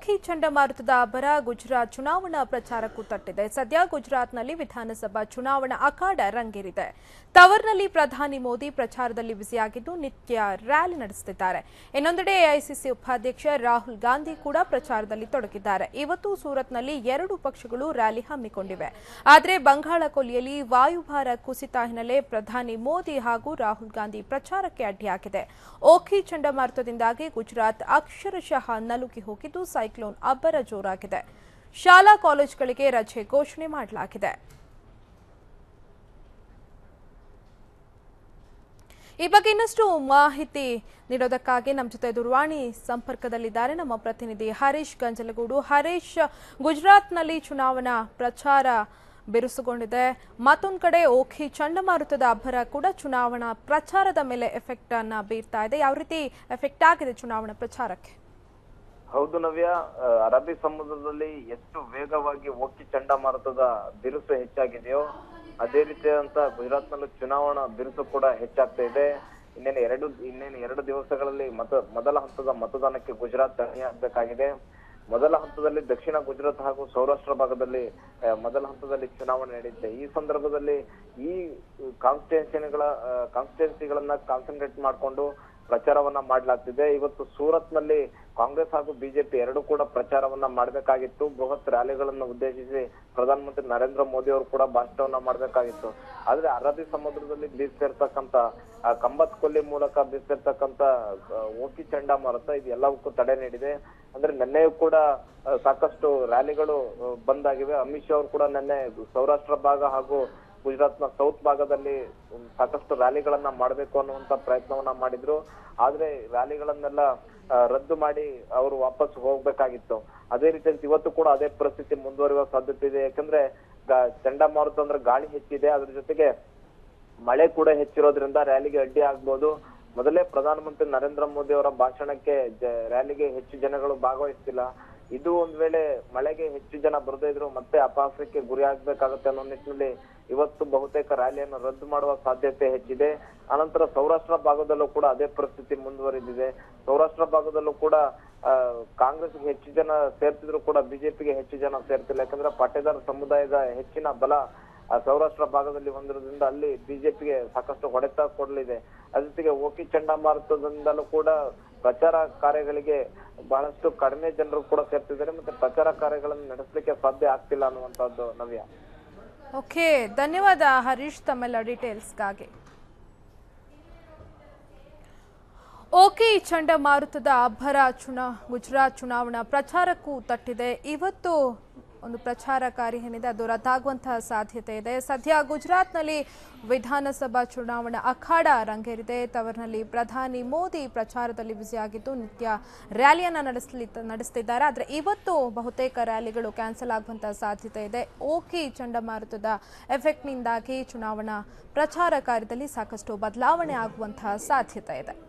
ಓಖಿ ಚಂಡಮಾರುತದ ಅಬ್ಬರ ಗುಜರಾತ್ ಚುನಾವಣಾ ಪ್ರಚಾರಕ್ಕೂ ತಟ್ಟಿದೆ ಸದ್ಯ ಗುಜರಾತ್ನಲ್ಲಿ ವಿಧಾನಸಭಾ ಚುನಾವಣಾ ಅಖಾಡ ರಂಗೇರಿದೆ ತವರ್ನಲ್ಲಿ ಪ್ರಧಾನಿ ಮೋದಿ ಪ್ರಚಾರದಲ್ಲಿ ಬ್ಯುಸಿಯಾಗಿದ್ದು ನಿತ್ಯ ರ್ಯಾಲಿ ನಡೆಸುತ್ತಿದ್ದಾರೆ ಇನ್ನೊಂದೆಡೆ ಎಐಸಿಸಿ ಉಪಾಧ್ಯಕ್ಷ ರಾಹುಲ್ ಗಾಂಧಿ ಕೂಡ ಪ್ರಚಾರದಲ್ಲಿ ತೊಡಗಿದ್ದಾರೆ ಇವತ್ತು ಸೂರತ್ನಲ್ಲಿ ಎರಡು ಪಕ್ಷಗಳು ರ್ಯಾಲಿ ಹಮ್ಮಿಕೊಂಡಿವೆ ಆದರೆ ಬಂಗಾಳ ಕೊಲ್ಲಿಯಲ್ಲಿ ವಾಯುಭಾರ ಕುಸಿತ ಹಿನ್ನೆಲೆ ಪ್ರಧಾನಿ ಮೋದಿ ಹಾಗೂ ರಾಹುಲ್ ಗಾಂಧಿ ಪ್ರಚಾರಕ್ಕೆ ಅಡ್ಡಿಯಾಗಿದೆ ಓಖಿ ಚಂಡಮಾರುತದಿಂದಾಗಿ ಗುಜರಾತ್ ಅಕ್ಷರಶಃ ನಲುಗಿ ಹೋಗಿದ್ದು ಸೈಕ್ಲೋನ್ ಅಬ್ಬರ ಜೋರಾಗಿದೆ ಶಾಲಾ ಕಾಲೇಜುಗಳಿಗೆ ರಜೆ ಘೋಷಣೆ ಮಾಡಲಾಗಿದೆ ಈ ಬಗ್ಗೆ ಇನ್ನಷ್ಟು ಮಾಹಿತಿ ನೀಡೋದಕ್ಕಾಗಿ ನಮ್ಮ ಜೊತೆ ದೂರವಾಣಿ ಸಂಪರ್ಕದಲ್ಲಿದ್ದಾರೆ ನಮ್ಮ ಪ್ರತಿನಿಧಿ ಹರೀಶ್ ಗಂಜಲಗೂಡು ಹರೀಶ್ ಗುಜರಾತ್ನಲ್ಲಿ ಚುನಾವಣಾ ಪ್ರಚಾರ ಬಿರುಸುಗೊಂಡಿದೆ ಮತ್ತೊಂದು ಕಡೆ ಓಖಿ ಚಂಡಮಾರುತದ ಅಬ್ಬರ ಕೂಡ ಚುನಾವಣಾ ಪ್ರಚಾರದ ಮೇಲೆ ಎಫೆಕ್ಟ್ ಅನ್ನ ಬೀರ್ತಾ ಇದೆ ಯಾವ ರೀತಿ ಎಫೆಕ್ಟ್ ಆಗಿದೆ ಚುನಾವಣಾ ಪ್ರಚಾರಕ್ಕೆ ಹೌದು ನವ್ಯ ಆ, ಅರಬ್ಬಿ ಸಮುದ್ರದಲ್ಲಿ ಎಷ್ಟು ವೇಗವಾಗಿ ಓಕಿ ಚಂಡಮಾರುತದ ಬಿರುಸು ಹೆಚ್ಚಾಗಿದೆಯೋ ಅದೇ ರೀತಿಯಾದಂತ ಗುಜರಾತ್ನಲ್ಲೂ ಚುನಾವಣಾ ಬಿರುಸು ಕೂಡ ಹೆಚ್ಚಾಗ್ತಾ ಇದೆ ಇನ್ನೇನು ಎರಡು ಇನ್ನೇನು ಎರಡು ದಿವಸಗಳಲ್ಲಿ ಮತ ಮೊದಲ ಹಂತದ ಮತದಾನಕ್ಕೆ ಗುಜರಾತ್ ಆಗ್ಬೇಕಾಗಿದೆ ಮೊದಲ ಹಂತದಲ್ಲಿ ದಕ್ಷಿಣ ಗುಜರಾತ್ ಹಾಗೂ ಸೌರಾಷ್ಟ್ರ ಭಾಗದಲ್ಲಿ ಆ, ಮೊದಲ ಹಂತದಲ್ಲಿ ಚುನಾವಣೆ ನಡೆಯುತ್ತೆ ಈ ಸಂದರ್ಭದಲ್ಲಿ ಈ ಕಾನ್ಸ್ಟಿಟ್ಯೂನ್ಸಿಗಳ ಕಾನ್ಸ್ಟಿಟ್ಯೂನ್ಸಿಗಳನ್ನ ಕಾನ್ಸಂಟ್ರೇಟ್ ಮಾಡಿಕೊಂಡು ಪ್ರಚಾರವನ್ನ ಮಾಡಲಾಗ್ತಿದೆ ಇವತ್ತು ಸೂರತ್ ನಲ್ಲಿ ಕಾಂಗ್ರೆಸ್ ಹಾಗೂ ಬಿಜೆಪಿ ಎರಡು ಕೂಡ ಪ್ರಚಾರವನ್ನ ಮಾಡಬೇಕಾಗಿತ್ತು ಬೃಹತ್ ರ್ಯಾಲಿಗಳನ್ನು ಉದ್ದೇಶಿಸಿ ಪ್ರಧಾನಮಂತ್ರಿ ನರೇಂದ್ರ ಮೋದಿ ಅವರು ಕೂಡ ಭಾಷಣವನ್ನ ಮಾಡಬೇಕಾಗಿತ್ತು ಆದ್ರೆ ಅರಬ್ಬಿ ಸಮುದ್ರದಲ್ಲಿ ಬೀಸ್ತಿರ್ತಕ್ಕಂತ ಆ ಕಂಬತ್ ಕೊಲ್ಲಿ ಮೂಲಕ ಬೀಸ್ತಿರ್ತಕ್ಕಂತ ಆ, ಓಕಿ ಚಂಡಮಾರುತ ಇದು ಎಲ್ಲವಕ್ಕೂ ತಡೆ ನೀಡಿದೆ ಅಂದ್ರೆ ನಿನ್ನೆಯೂ ಕೂಡ ಆ, ಸಾಕಷ್ಟು ರ್ಯಾಲಿಗಳು ಆ, ಬಂದ್ ಆಗಿವೆ ಅಮಿತ್ ಶಾ ಅವರು ಕೂಡ ನಿನ್ನೆ ಸೌರಾಷ್ಟ್ರ ಭಾಗ ಹಾಗೂ ಗುಜರಾತ್ನ ಸೌತ್ ಭಾಗದಲ್ಲಿ ಒಂದ್ ಸಾಕಷ್ಟು ರ್ಯಾಲಿಗಳನ್ನ ಮಾಡಬೇಕು ಅನ್ನುವಂತ ಪ್ರಯತ್ನವನ್ನ ಮಾಡಿದ್ರು ಆದ್ರೆ ರ್ಯಾಲಿಗಳನ್ನೆಲ್ಲ ಆ, ರದ್ದು ಮಾಡಿ ಅವರು ವಾಪಸ್ ಹೋಗ್ಬೇಕಾಗಿತ್ತು ಅದೇ ರೀತಿಯಲ್ಲಿ ಇವತ್ತು ಕೂಡ ಅದೇ ಪರಿಸ್ಥಿತಿ ಮುಂದುವರಿಯುವ ಸಾಧ್ಯತೆ ಇದೆ ಯಾಕಂದ್ರೆ ಗಾ- ಚಂಡಮಾರುತ ಅಂದ್ರೆ ಗಾಳಿ ಹೆಚ್ಚಿದೆ ಅದ್ರ ಜೊತೆಗೆ ಮಳೆ ಕೂಡ ಹೆಚ್ಚಿರೋದ್ರಿಂದ ರ್ಯಾಲಿಗೆ ಅಡ್ಡಿ ಆಗ್ಬೋದು ಮೊದಲೇ ಪ್ರಧಾನಮಂತ್ರಿ ನರೇಂದ್ರ ಮೋದಿ ಅವರ ಭಾಷಣಕ್ಕೆ ಜ- ರ್ಯಾಲಿಗೆ ಹೆಚ್ಚು ಜನಗಳು ಭಾಗವಹಿಸ್ತಿಲ್ಲ ಇದು ಒಂದ್ ವೇಳೆ ಮಳೆಗೆ ಹೆಚ್ಚು ಜನ ಬರದೇ ಇದ್ರು ಮತ್ತೆ ಅಪಹಾಸ್ಯಕ್ಕೆ ಗುರಿ ಆಗ್ಬೇಕಾಗತ್ತೆ ಅನ್ನೋ ನಿಟ್ಟಿನಲ್ಲಿ ಇವತ್ತು ಬಹುತೇಕ ರ್ಯಾಲಿಯನ್ನು ರದ್ದು ಮಾಡುವ ಸಾಧ್ಯತೆ ಹೆಚ್ಚಿದೆ ಅನಂತರ ಸೌರಾಷ್ಟ್ರ ಭಾಗದಲ್ಲೂ ಕೂಡ ಅದೇ ಪರಿಸ್ಥಿತಿ ಮುಂದುವರಿದಿದೆ ಸೌರಾಷ್ಟ್ರ ಭಾಗದಲ್ಲೂ ಕೂಡ ಆ, ಕಾಂಗ್ರೆಸ್ಗೆ ಹೆಚ್ಚು ಜನ ಸೇರ್ತಿದ್ರು ಕೂಡ ಬಿಜೆಪಿಗೆ ಹೆಚ್ಚು ಜನ ಸೇರ್ತಿಲ್ಲ ಯಾಕಂದ್ರೆ ಪಾಟೇದಾರ್ ಸಮುದಾಯದ ಹೆಚ್ಚಿನ ಬಲ ಆ ಸೌರಾಷ್ಟ್ರ ಭಾಗದಲ್ಲಿ ಹೊಂದಿರೋದ್ರಿಂದ ಅಲ್ಲಿ ಬಿಜೆಪಿಗೆ ಸಾಕಷ್ಟು ಹೊಡೆತ ಕೊಡಲಿದೆ ಅದ್ರ ಜೊತೆಗೆ ಓಕಿ ಚಂಡಮಾರುತದಿಂದಲೂ ಕೂಡ ಪ್ರಚಾರ ಕಾರ್ಯಗಳಿಗೆ ಬಹಳಷ್ಟು ಕಡಿಮೆ ಜನರು ಕೂಡ ಸೇರ್ತಿದ್ದಾರೆ ಮತ್ತೆ ಪ್ರಚಾರ ಕಾರ್ಯಗಳನ್ನು ನಡೆಸಲಿಕ್ಕೆ ಸಾಧ್ಯ ಆಗ್ತಿಲ್ಲ ಅನ್ನುವಂತಹದ್ದು ನವ್ಯ ಓಕೆ ಧನ್ಯವಾದ ಹರೀಶ್ ತಮ್ಮೆಲ್ಲ ಡೀಟೇಲ್ಸ್ಗಾಗಿ ಓಕೆ ಚಂಡಮಾರುತದ ಅಬ್ಬರ ಚುನಾ ಗುಜರಾತ್ ಚುನಾವಣಾ ಪ್ರಚಾರಕ್ಕೂ ತಟ್ಟಿದೆ ಇವತ್ತು ಒಂದು ಪ್ರಚಾರ ಕಾರ್ಯ ಏನಿದೆ ಅದು ರದ್ದಾಗುವಂತಹ ಸಾಧ್ಯತೆ ಇದೆ ಸದ್ಯ ಗುಜರಾತ್ನಲ್ಲಿ ವಿಧಾನಸಭಾ ಚುನಾವಣಾ ಅಖಾಡ ರಂಗೇರಿದೆ ತವರಿನಲ್ಲಿ ಪ್ರಧಾನಿ ಮೋದಿ ಪ್ರಚಾರದಲ್ಲಿ ಬ್ಯುಸಿಯಾಗಿದ್ದು ನಿತ್ಯ ರ್ಯಾಲಿಯನ್ನು ನಡೆಸಲಿ ನಡೆಸ್ತಿದ್ದಾರೆ ಆದರೆ ಇವತ್ತು ಬಹುತೇಕ ರ್ಯಾಲಿಗಳು ಕ್ಯಾನ್ಸಲ್ ಆಗುವಂತಹ ಸಾಧ್ಯತೆ ಇದೆ ಓಕಿ ಚಂಡಮಾರುತದ ಎಫೆಕ್ಟ್ನಿಂದಾಗಿ ಚುನಾವಣಾ ಪ್ರಚಾರ ಕಾರ್ಯದಲ್ಲಿ ಸಾಕಷ್ಟು ಬದಲಾವಣೆ ಆಗುವಂತಹ ಸಾಧ್ಯತೆ ಇದೆ